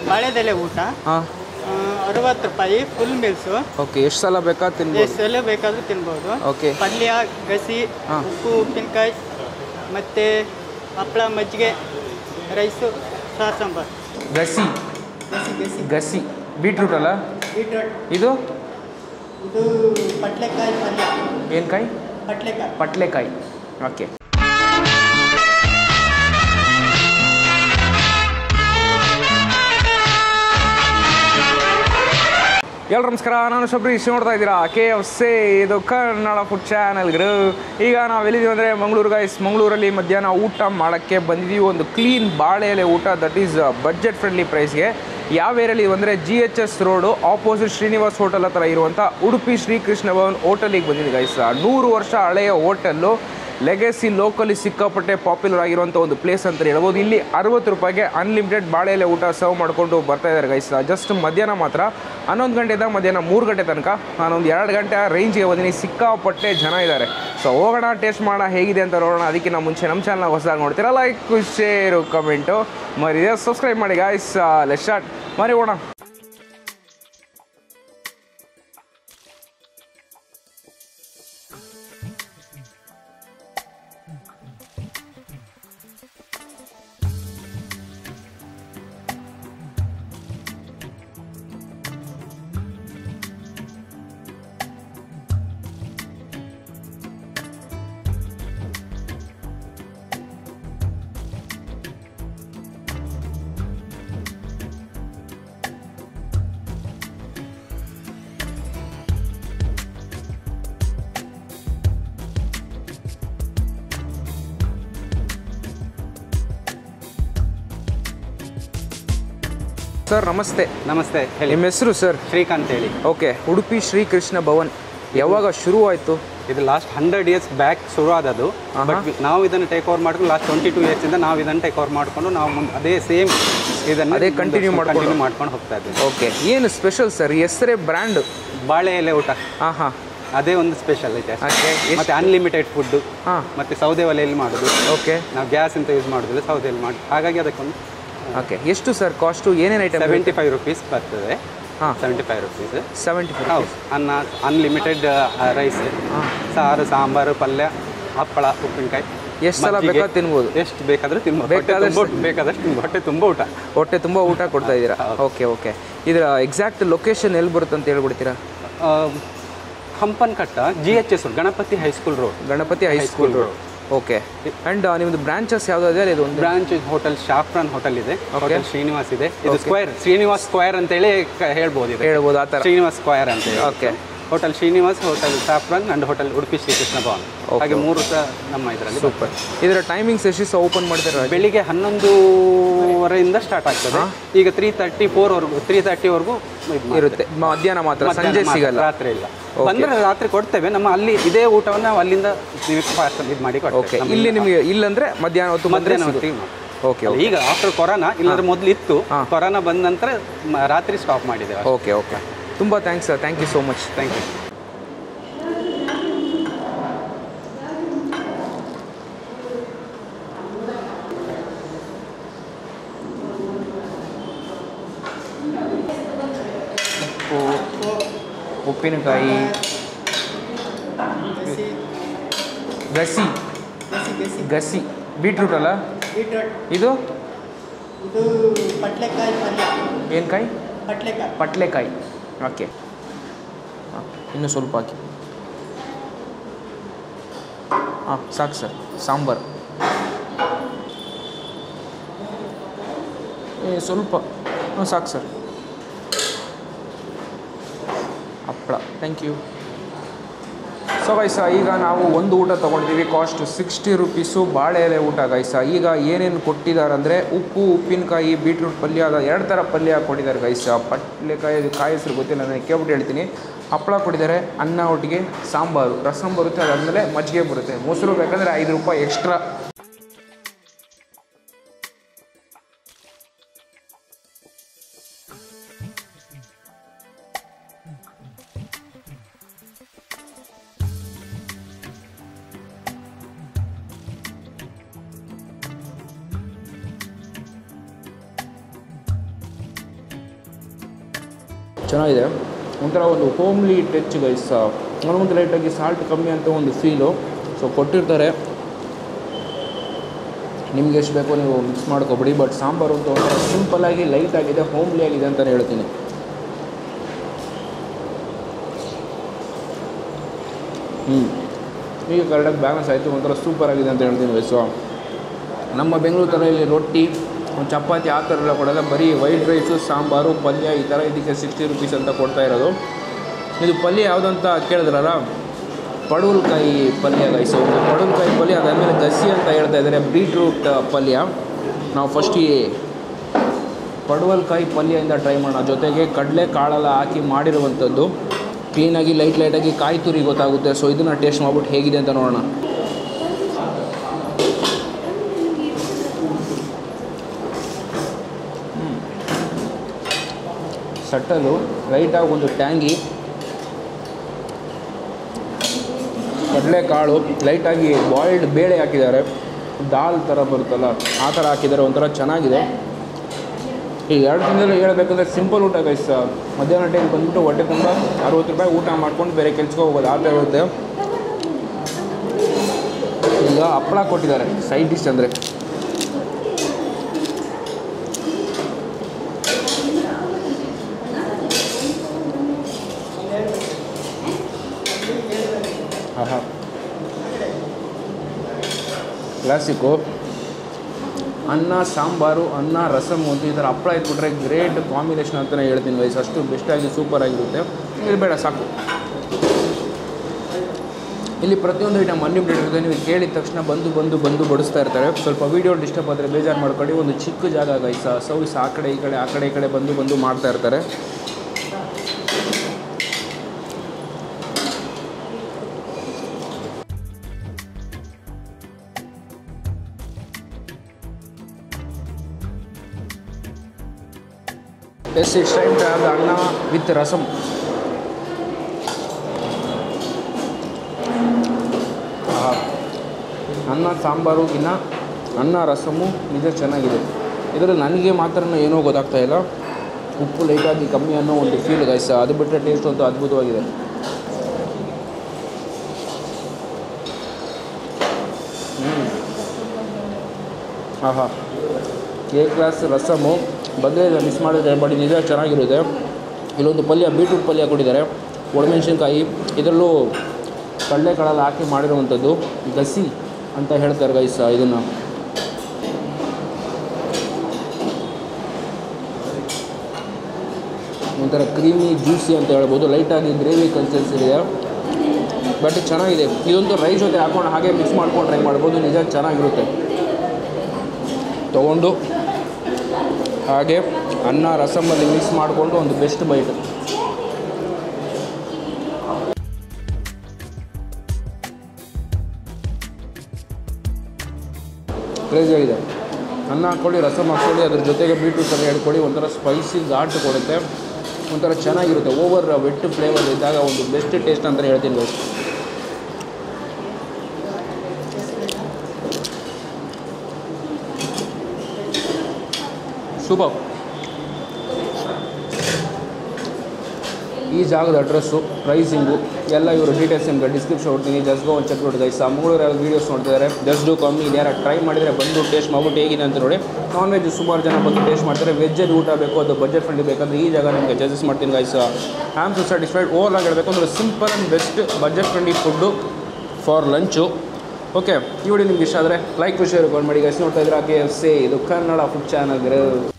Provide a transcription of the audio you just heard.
ಬಾಳೆದೆಲೆ ಊಟ ಹಾಂ ಆ, ಅರವತ್ತು ರೂಪಾಯಿ ಫುಲ್ ಮೀಲ್ಸು ಓಕೆ ಎಷ್ಟು ಸಲ ಬೇಕಾ ತಿನ್ಬೋದು ಎಷ್ಟೆಲ್ಲ ಬೇಕಾದರೂ ತಿನ್ಬೋದು ಓಕೆ ಪಲ್ಯ ಗಸಿ ಹಾ. ಉಪ್ಪು ಉಪ್ಪಿನಕಾಯಿ ಮತ್ತು ಹಪ್ಪಳ ಮಜ್ಜಿಗೆ ರೈಸು ಸಾರು ಸಾಂಬಾರು ಗಸಿ ಗಸಿ ಗಸಿ ಗಸಿ ಬೀಟ್ರೂಟ್ ಅಲ್ಲ ಬೀಟ್ರೋಟ್ ಇದು ಇದು ಪಟ್ಲೆಕಾಯಿ ಪಲ್ಯ ಏನು ಕಾಯಿ ಪಟ್ಲೆಕಾಯಿ ಪಟ್ಲೆಕಾಯಿ ಓಕೆ ಎಲ್ರು ನಮಸ್ಕಾರ ನಾನು ಶಬರೀಶ್ ನೋಡ್ತಾ ಇದ್ದೀರಾ ಕೆ ಎಫ್ ಸಿ ಇದು ಕನ್ನಡ ಫುಡ್ ಚಾನಲ್ ಗುರು ಈಗ ನಾವು ಎಲ್ಲಿದ್ದೀವಿ ಅಂದರೆ ಮಂಗಳೂರು ಗೈಸ್ ಮಂಗಳೂರಲ್ಲಿ ಮಧ್ಯಾಹ್ನ ಊಟ ಮಾಡೋಕ್ಕೆ ಬಂದಿದ್ದೀವಿ ಒಂದು ಕ್ಲೀನ್ ಬಾಳೆ ಎಲೆ ಊಟ ದಟ್ ಈಸ್ ಬಡ್ಜೆಟ್ ಫ್ರೆಂಡ್ಲಿ ಪ್ರೈಸ್ಗೆ ಯಾವ ಏರಿಯಲ್ಲಿ ಅಂದರೆ G H S road opposite Srinivas hotel ಹತ್ರ ಇರುವಂಥ ಉಡುಪಿ ಶ್ರೀಕೃಷ್ಣ ಭವನ್ ಹೋಟೆಲಿಗೆ ಬಂದಿದ್ದೀವಿ ಗೈಸ್ ನೂರು ವರ್ಷ ಹಳೆಯ ಹೋಟೆಲ್ಲು ಲೆಗೆಸಿ ಲೋಕಲಿ ಸಿಕ್ಕಾಪಟ್ಟೆ ಪಾಪ್ಯುಲರ್ ಆಗಿರುವಂಥ ಒಂದು ಪ್ಲೇಸ್ ಅಂತ ಹೇಳ್ಬೋದು ಇಲ್ಲಿ ಅರವತ್ತು ರೂಪಾಯಿಗೆ ಅನ್ಲಿಮಿಟೆಡ್ ಬಾಳೆ ಎಲೆ ಊಟ ಸರ್ವ್ ಮಾಡಿಕೊಂಡು ಬರ್ತಾ ಇದ್ದಾರೆ ಗೈಸ್ ಜಸ್ಟ್ ಮಧ್ಯಾಹ್ನ ಮಾತ್ರ ಹನ್ನೊಂದು ಗಂಟೆಯಿಂದ ಮಧ್ಯಾಹ್ನ ಮೂರು ಗಂಟೆ ತನಕ ನಾನೊಂದು ಎರಡು ಗಂಟೆ ಆ ರೇಂಜ್ಗೆ ಬಂದಿನಿ ಸಿಕ್ಕಾಪಟ್ಟೆ ಜನ ಇದ್ದಾರೆ ಸೊ ಹೋಗೋಣ ಟೇಸ್ಟ್ ಮಾಡೋಣ ಹೇಗಿದೆ ಅಂತ ನೋಡೋಣ ಅದಕ್ಕಿಂತ ಮುಂಚೆ ನಮ್ಮ ಚಾನಲ್ ಹೊಸದಾಗಿ ನೋಡ್ತೀರಾ ಲೈಕ್ ಶೇರು ಕಮೆಂಟು ಮರಿದೆ ಸಬ್ಸ್ಕ್ರೈಬ್ ಮಾಡಿ ಗಾಯ್ಸ್ ಲೆಟ್ ಸ್ಟಾರ್ಟ್ ಮರಿ ಹೋಗೋಣ ಸರ್ ನಮಸ್ತೆ ನಮಸ್ತೆ ಹೇಳಿ ನಿಮ್ಮ ಹೆಸರು ಸರ್ ಶ್ರೀಕಾಂತ್ ಹೇಳಿ ಓಕೆ ಉಡುಪಿ ಶ್ರೀಕೃಷ್ಣ ಭವನ್ ಯಾವಾಗ ಶುರು ಆಯಿತು ಇದು ಲಾಸ್ಟ್ ಹಂಡ್ರೆಡ್ ಇಯರ್ಸ್ ಬ್ಯಾಕ್ ಶುರು ಆದದ್ದು ಬಟ್ ನಾವು ಇದನ್ನು ಟೇಕ್ ಓವರ್ ಮಾಡ್ಕೊಂಡು ಲಾಸ್ಟ್ ಟ್ವೆಂಟಿ ಟೂ ಇಯರ್ಸ್ ಇಂದ ನಾವು ಇದನ್ನು ಟೇಕ್ ಓವರ್ ಮಾಡ್ಕೊಂಡು ನಾವು ಮುಂದೆ ಅದೇ ಸೇಮ್ ಇದನ್ನು ಅದೇ continue ಮಾಡ್ಕೊಂಡು- ಕಂಟಿನ್ಯೂ ಮಾಡ್ಕೊಂಡು ಹೋಗ್ತಾ ಇದ್ದೀವಿ ಓಕೆ ಏನು ಸ್ಪೆಷಲ್ ಸರ್ ಹೆಸರೇ ಬ್ರ್ಯಾಂಡ್ ಬಾಳೆ ಎಲೆ ಊಟ ಹಾಂ ಹಾಂ ಅದೇ ಒಂದು ಸ್ಪೆಷಲ್ ಐತೆ ಓಕೆ ಮತ್ತೆ ಅನ್ಲಿಮಿಟೆಡ್ ಫುಡ್ ಹಾಂ ಮತ್ತೆ ಸೌದೆ ಒಲೆಯಲ್ಲಿ ಮಾಡೋದು ಓಕೆ ನಾವು ಗ್ಯಾಸ್ ಅಂತ ಯೂಸ್ ಮಾಡೋದಿಲ್ಲ ಸೌದೆಯಲ್ಲಿ ಮಾಡಿ ಹಾಗಾಗಿ ಅದಕ್ಕೊಂದು ಓಕೆ ಎಷ್ಟು ಸರ್ ಕಾಸ್ಟು ಏನೇನು ಐಟಮ್ ಸೆವೆಂಟಿ ಫೈವ್ ರುಪೀಸ್ ಬರ್ತದೆ ಹಾಂ seventy five rupees seventy five ಹೌದು ಅನ್ನ ಅನ್ಲಿಮಿಟೆಡ್ ರೈಸ್ ಸಾರು ಸಾಂಬಾರು ಪಲ್ಯ ಹಪ್ಪಳ ಉಪ್ಪಿನಕಾಯಿ ಎಷ್ಟು ಸಲ ಮಜ್ಜಿಗೆ. ಬೇಕಾದ್ರೂ ತಿನ್ಬೋದು ಎಷ್ಟು ಬೇಕಾದ್ರೂ ತಿನ್ಬೋದು ಹೊಟ್ಟೆ ಬೇಕಾದಷ್ಟು- ತುಂಬ ಬೇಕಾದಷ್ಟು ತಿನ್ಬೋದು. ಹೊಟ್ಟೆ ತುಂಬ ಊಟ ಹೊಟ್ಟೆ ತುಂಬ ಊಟ ಕೊಡ್ತಾ ಇದ್ದೀರಾ ಹೌದು. ಓಕೆ ಓಕೆ ಇದರ ಎಕ್ಸಾಕ್ಟ್ ಲೊಕೇಶನ್ ಎಲ್ಲಿ ಬರುತ್ತೆ ಅಂತ ಹೇಳ್ಬಿಡ್ತೀರಾ ಆ, Hampankatta G H S Ganapati high school road Ganapati high school road okay and ನಿಮ್ಮದು ಬ್ರಾಂಚಸ್ ಯಾವುದಾದ್ರೆ ಇದು ಒಂದು ಬ್ರಾಂಚ್ ಹೋಟೆಲ್ ಶಾಫ್ರಾನ್ ಹೋಟೆಲ್ ಇದೆ ಹೋಟೆಲ್ ಶ್ರೀನಿವಾಸ್ ಇದೆ ಇದು ಸ್ಕ್ವೇರ್ ಶ್ರೀನಿವಾಸ್ ಸ್ಕ್ವೇರ್ ಅಂತೇಳಿ ಕ- ಹೇಳ್ಬೋದು ಇದು ಹೇಳ್ಬೋದು ಆ ಥರ ಶ್ರೀನಿವಾಸ್ ಸ್ಕ್ವೇರ್ ಅಂತ ಹೇಳಿ okay hotel Srinivas hotel saffron and hotel Udupi Srikrishna Bhavan ಹಾಗೆ ಮೂರು ಸಹ ನಮ್ಮ ಇದರಲ್ಲಿ ಸೂಪರ್ ಇದರ ಟೈಮಿಂಗ್ಸ್ ಎಷ್ಟು ಸಹ ಓಪನ್ ಮಾಡ್ತೀರಾ ಬೆಳಿಗ್ಗೆ ಹನ್ನೊಂದುವರೆಯಿಂದ ಸ್ಟಾರ್ಟ್ ಆಗ್ತದೆ ಈಗ ತ್ರೀ ತರ್ಟಿ ಫೋರ್ವರೆಗೂ ತ್ರೀ ತರ್ಟಿವರೆಗೂ ಇರುತ್ತೆ ಮಧ್ಯಾಹ್ನ ಮಾತ್ರ ಸಂಜೆ ಸಿಗಲ್ಲ ರಾತ್ರಿ ಇಲ್ಲ ಬಂದ್ರೆ ರಾತ್ರಿ ಕೊಡ್ತೇವೆ ನಮ್ಮ ಅಲ್ಲಿ ಇದೇ ಊಟವನ್ನು ನಾವು ಅಲ್ಲಿಂದ ನೀವು ಪಾರ್ಸಲ್ ಇದು ಮಾಡಿ ಓಕೆ ಕೊಡ್ತೇವೆ ಇಲ್ಲಿ ನಿಮಗೆ ಇಲ್ಲಂದ್ರೆ ಮಧ್ಯಾಹ್ನ ಹೊತ್ತು ಬಂದರೆ ಮಧ್ಯಾಹ್ನ ಹೊತ್ತಿಗೆ ಮಾಡಿ. ಓಕೆ ಅಲ್ಲ, ಈಗ ಆಫ್ಟರ್ ಕೊರೋನಾ ಇಲ್ಲಾಂದ್ರೆ ಮೊದಲು ಇತ್ತು ಹಾ. ಕೊರೋನಾ ಬಂದ ನಂತರ ಮ- ರಾತ್ರಿ ಸ್ಟಾಪ್ ಮಾಡಿದ್ದೇವೆ ಓಕೆ ಓಕೆ ತುಂಬ thanks sir thank you so much thank you ಉಪ್ಪು ಉಪ್ಪಿನಕಾಯಿ ಗಸಿ ಗಸಿ ಗಸಿ ಗಸಿ ಗಸಿ ಬೀಟ್ರೂಟ್ ಅಲ್ಲ ಬೀಟ್ರೋಟ್ ಇದು ಇದು ಪಟ್ಲೆಕಾಯಿ ಪಲ್ಯ ಏನು ಕಾಯಿ ಪಟ್ಲೆಕಾಯಿ ಪಟ್ಲೆಕಾಯಿ ಓಕೆ ಹಾಂ ಇನ್ನೂ ಸ್ವಲ್ಪ ಹಾಕಿ ಹಾಂ ಸಾಕು ಸರ್ ಸಾಂಬಾರು ಏ ಸ್ವಲ್ಪ ಹ್ಞೂ ಸಾಕು ಸರ್ ಹಪ್ಪಳ ಥ್ಯಾಂಕ್ ಯು ಸೊ ಗೈಸ ಈಗ ನಾವು ಒಂದು ಊಟ ತೊಗೊಂಡಿದ್ದೀವಿ ಕಾಸ್ಟ್ ಸಿಕ್ಸ್ಟಿ ರುಪೀಸು ಬಾಳೆ ಎಲೆ ಊಟ ಗೈಸ ಈಗ ಏನೇನು ಕೊಟ್ಟಿದ್ದಾರೆ ಅಂದರೆ ಉಪ್ಪು ಉಪ್ಪಿನಕಾಯಿ ಬೀಟ್ರೂಟ್ ಪಲ್ಯ ಅದ ಎರಡು ಥರ ಪಲ್ಯ ಕೊಟ್ಟಿದ್ದಾರೆ ಗೈಸ ಪಟ್ಲೆಕಾಯಿ ಅದು ಕಾಯಿ ಹೆಸರು ಗೊತ್ತಿಲ್ಲ ನನಗೆ ಕೇಳ್ಬಿಟ್ಟು ಹೇಳ್ತೀನಿ ಹಪ್ಪಳ ಕೊಟ್ಟಿದ್ದಾರೆ ಅನ್ನ ಒಟ್ಟಿಗೆ ಸಾಂಬಾರು ರಸಂ ಬರುತ್ತೆ ಅದಾದಮೇಲೆ ಮಜ್ಜಿಗೆ ಬರುತ್ತೆ ಮೊಸರು ಬೇಕಂದರೆ ಐದು ರೂಪಾಯಿ ಎಕ್ಸ್ಟ್ರಾ ಚೆನ್ನಾಗಿದೆ ಒಂಥರ ಒಂದು ಹೋಮ್ಲಿ ಟಚ್ ಗೈಸ್ ಒಂದು ಲೈಟಾಗಿ ಸಾಲ್ಟ್ ಕಮ್ಮಿ ಅಂತ ಒಂದು ಫೀಲು ಸೊ ಕೊಟ್ಟಿರ್ತಾರೆ ನಿಮ್ಗೆ ಎಷ್ಟು ಬೇಕೋ ನೀವು ಮಿಕ್ಸ್ ಮಾಡ್ಕೊಬಿಡಿ ಬಟ್ ಸಾಂಬಾರು ಅಂತ ಒಂಥರ ಸಿಂಪಲ್ಲಾಗಿ ಲೈಟ್ ಆಗಿದೆ ಹೋಮ್ಲಿ ಆಗಿದೆ ಅಂತಲೇ ಹೇಳ್ತೀನಿ ಹ್ಞೂ ಈಗ ಕರೆಕ್ಟಾಗಿ ಬ್ಯಾಲೆನ್ಸ್ ಆಯಿತು ಒಂಥರ ಸೂಪರ್ ಆಗಿದೆ ಅಂತ ಹೇಳ್ತೀನಿ ವಯಸ್ಸು ನಮ್ಮ ಬೆಂಗಳೂರು ಥರ ಇಲ್ಲಿ ರೊಟ್ಟಿ ಒಂದು ಚಪಾತಿ ಆ ಥರ ಎಲ್ಲ ಕೊಡಲ್ಲ ಬರೀ ವೈಟ್ ರೈಸು ಸಾಂಬಾರು ಪಲ್ಯ ಈ ಥರ ಇದಕ್ಕೆ ಸಿಕ್ಸ್ಟಿ ರುಪೀಸ್ ಅಂತ ಕೊಡ್ತಾ ಇರೋದು ಇದು ಪಲ್ಯ ಯಾವುದಂತ ಕೇಳಿದ್ರಲ್ಲ ಪಡವಲಕಾಯಿ ಪಲ್ಯ ಗೈಸು ಒಂದು ಪಡವಲಕಾಯಿ ಪಲ್ಯ ಅದಾದಮೇಲೆ ಗಸಿ ಅಂತ ಹೇಳ್ತಾ ಇದ್ದಾರೆ ಬೀಟ್ರೂಟ್ ಪಲ್ಯ ನಾವು ಫಸ್ಟಿಗೆ ಪಡವಲಕಾಯಿ ಪಲ್ಯದಿಂದ ಟ್ರೈ ಮಾಡೋಣ ಜೊತೆಗೆ ಕಡಲೆ ಕಾಳೆಲ್ಲ ಹಾಕಿ ಮಾಡಿರುವಂಥದ್ದು ಕ್ಲೀನಾಗಿ ಲೈಟ್ ಲೈಟಾಗಿ ಕಾಯಿ ತುರಿ ಗೊತ್ತಾಗುತ್ತೆ ಸೊ ಇದನ್ನು ಟೇಸ್ಟ್ ಮಾಡ್ಬಿಟ್ಟು ಹೇಗಿದೆ ಅಂತ ನೋಡೋಣ ಸಟ್ಟಲು ಲೈಟಾಗಿ ಒಂದು ಟ್ಯಾಂಗಿ ಕಡಲೆಕಾಳು ಲೈಟಾಗಿ ಬಾಯ್ಲ್ಡ್ ಬೇಳೆ ಹಾಕಿದ್ದಾರೆ ದಾಲ್ ಥರ ಬರುತ್ತಲ್ಲ ಆ ಥರ ಹಾಕಿದ್ದಾರೆ ಒಂಥರ ಚೆನ್ನಾಗಿದೆ ಈ ಎರಡು ದಿನದಲ್ಲಿ ಹೇಳಬೇಕಂದ್ರೆ ಸಿಂಪಲ್ ಊಟ ಗೈಸ್ ಮಧ್ಯಾಹ್ನ ಟೈಮ್ ಬಂದ್ಬಿಟ್ಟು ಹೊಟ್ಟೆ ತುಂಬ ಅರವತ್ತು ರೂಪಾಯಿ ಊಟ ಮಾಡ್ಕೊಂಡು ಬೇರೆ ಕೆಲ್ಸಕ್ಕೆ ಹೋಗೋದು ಆ ಥರ ಇರುತ್ತೆ ಈಗ ಹಪ್ಪಳ ಕೊಟ್ಟಿದ್ದಾರೆ ಸೈಡ್ ಡಿಶ್ ಅಂದರೆ ಆಹಾ ಕ್ಲಾಸಿಕ್ಕು ಅನ್ನ ಸಾಂಬಾರು ಅನ್ನ ರಸಮ್ ಅಂತ ಈ ಥರ ಹಪ್ಪಳ ಇಟ್ಬಿಟ್ರೆ ಗ್ರೇಟ್ ಕಾಂಬಿನೇಷನ್ ಅಂತಲೇ ಹೇಳ್ತೀನಿ ವಯಸ್ಸು ಅಷ್ಟು ಬೆಸ್ಟಾಗಿ ಸೂಪರ್ ಆಗಿರುತ್ತೆ ಇದು ಬೇಡ ಸಾಕು ಇಲ್ಲಿ ಪ್ರತಿಯೊಂದು ಐಟಮ್ ಅನ್ಲಿಮಿಟೆಡ್ ಇರುತ್ತೆ ನೀವು ಕೇಳಿದ ತಕ್ಷಣ ಬಂದು ಬಂದು ಬಂದು ಬಡಿಸ್ತಾ ಇರ್ತಾರೆ ಸ್ವಲ್ಪ ವೀಡಿಯೋ ಡಿಸ್ಟರ್ಬ್ ಆದರೆ ಬೇಜಾರು ಮಾಡ್ಕೊಳ್ಳಿ ಒಂದು ಚಿಕ್ಕ ಜಾಗ ಗೈಸ ಸರ್ವಿಸ್ ಆ ಕಡೆ ಈ ಕಡೆ ಆ ಕಡೆ ಈ ಕಡೆ ಬಂದು ಬಂದು ಮಾಡ್ತಾ ಇರ್ತಾರೆ yes it's time to have the anna with rasam ಆಹಾ. ಅನ್ನ ಸಾಂಬಾರು ಇನ್ನು ಅನ್ನ ರಸಮು ನಿಜ ಚೆನ್ನಾಗಿದೆ ಇದರಲ್ಲಿ ನನಗೆ ಮಾತ್ರ ಏನೋ ಗೊತ್ತಾಗ್ತಾ ಇಲ್ಲ ಉಪ್ಪು ಲೈಟಾಗಿ ಕಮ್ಮಿ ಅನ್ನೋ ಒಂದು ಫೀಲ್ ಗೈಸ ಅದು ಬಿಟ್ಟರೆ ಟೇಸ್ಟ್ ಅಂತೂ ಅದ್ಭುತವಾಗಿದೆ ಹ್ಞೂ ಆಹಾ ಎ ಕ್ಲಾಸ್ ರಸಮು ಬಂದರೆ ಮಿಸ್ ಮಾಡಿದ್ರೆ ಬಟ್ ನಿಜ ಚೆನ್ನಾಗಿರುತ್ತೆ ಇಲ್ಲೊಂದು ಪಲ್ಯ ಬೀಟ್ರೂಟ್ ಪಲ್ಯ ಕೊಟ್ಟಿದ್ದಾರೆ ಒಣಮೆಣಸಿನ್ಕಾಯಿ ಇದರಲ್ಲೂ ಕಡಲೆಕಾಳಲ್ಲಿ ಹಾಕಿ ಮಾಡಿರುವಂಥದ್ದು ಗಸಿ ಅಂತ ಹೇಳ್ತಾರೆ ಗೈಸ್ ಇದನ್ನು ಒಂಥರ ಕ್ರೀಮಿ ಜ್ಯೂಸಿ ಅಂತ ಹೇಳ್ಬೋದು ಲೈಟಾಗಿ ಗ್ರೇವಿ ಕನ್ಸಿಸ್ಟೆನ್ಸಿ ಇದೆ ಬಟ್ ಚೆನ್ನಾಗಿದೆ ಇದೊಂದು ರೈಸ್ ಜೊತೆ ಹಾಕೊಂಡು ಹಾಗೆ ಮಿಕ್ಸ್ ಮಾಡ್ಕೊಂಡು ಟ್ರೈ ಮಾಡ್ಬೋದು ನಿಜ ಚೆನ್ನಾಗಿರುತ್ತೆ ತೊಗೊಂಡು ಹಾಗೆ ಅನ್ನ ರಸಮಲ್ಲಿ ಮಿಕ್ಸ್ ಮಾಡಿಕೊಂಡು ಒಂದು ಬೆಸ್ಟ್ ಬೈಟ್ ಕ್ರೇಜಿಯಾಗಿದೆ ಅನ್ನ ಹಾಕ್ಕೊಳ್ಳಿ ರಸಮ್ ಹಾಕ್ಕೊಳ್ಳಿ ಅದ್ರ ಜೊತೆಗೆ ಬೀಟ್ರೂಟ್ ಅನ್ನ ಹೇಳ್ಕೊಳ್ಳಿ ಒಂಥರ ಸ್ಪೈಸಿ ಘಾಟ್ ಕೊಡುತ್ತೆ ಒಂಥರ ಚೆನ್ನಾಗಿರುತ್ತೆ ಓವರ್ ವೆಟ್ ಫ್ಲೇವರ್ ಇದ್ದಾಗ ಒಂದು ಬೆಸ್ಟ್ ಟೇಸ್ಟ್ ಅಂತ ಹೇಳ್ತೀನಿ guys. ಸೂಪರ್ ಈ ಜಾಗದ ಅಡ್ರೆಸ್ಸು ಪ್ರೈಸಿಂಗು ಎಲ್ಲ ಇವರು ಡೀಟೇಲ್ಸ್ ನಿಮಗೆ ಡಿಸ್ಕ್ರಿಪ್ಷನ್ ಕೊಡ್ತೀನಿ ಜಸ್ಟ್ ಗೋ ಒಂದು ಚೆಕ್ ನೋಡಿ ಗೈಸ್ ಆ ಮೂರು ವೀಡಿಯೋಸ್ ನೋಡ್ತಿದ್ದಾರೆ ಜಸ್ಟ್ ಡೂ ಕಮ್ಮಿ ಇದು ಯಾರು ಟ್ರೈ ಮಾಡಿದರೆ ಬಂದು ಟೇಸ್ಟ್ ಮಾಡ್ಬಿಟ್ಟು ಹೇಗಿದೆ ಅಂತ ನೋಡಿ ನಾನ್ ವೆಜ್ ಸುಮಾರು ಜನ ಬಂದು ಟೇಸ್ಟ್ ಮಾಡ್ತಾರೆ ವೆಜ್ಜಲ್ಲಿ ಊಟ ಬೇಕು ಅದು ಬಜೆಟ್ ಫ್ರೆಂಡ್ಲಿ ಬೇಕಂದ್ರೆ ಈ ಜಾಗ ನಿಮಗೆ ಸಜೆಸ್ಟ್ ಮಾಡ್ತೀನಿ guys I am so satisfied over ಆಗಿ ಹೇಳಬೇಕು ಅಂದ್ರೆ simple and best budget friendly food for lunch okay ಈ ವಿಡಿಯೋ ನಿಮ್ಗೆ ಇಷ್ಟ ಆದರೆ ಲೈಕ್ ಶೇರ್ ಮಾಡಿ ಗೈಸ್ ನೋಡ್ತಾ ಇದ್ರೆ ಕೆ ಎಫ್ ಸಿ ಇದು ಕನ್ನಡ ಫುಡ್ ಚಾನಲ್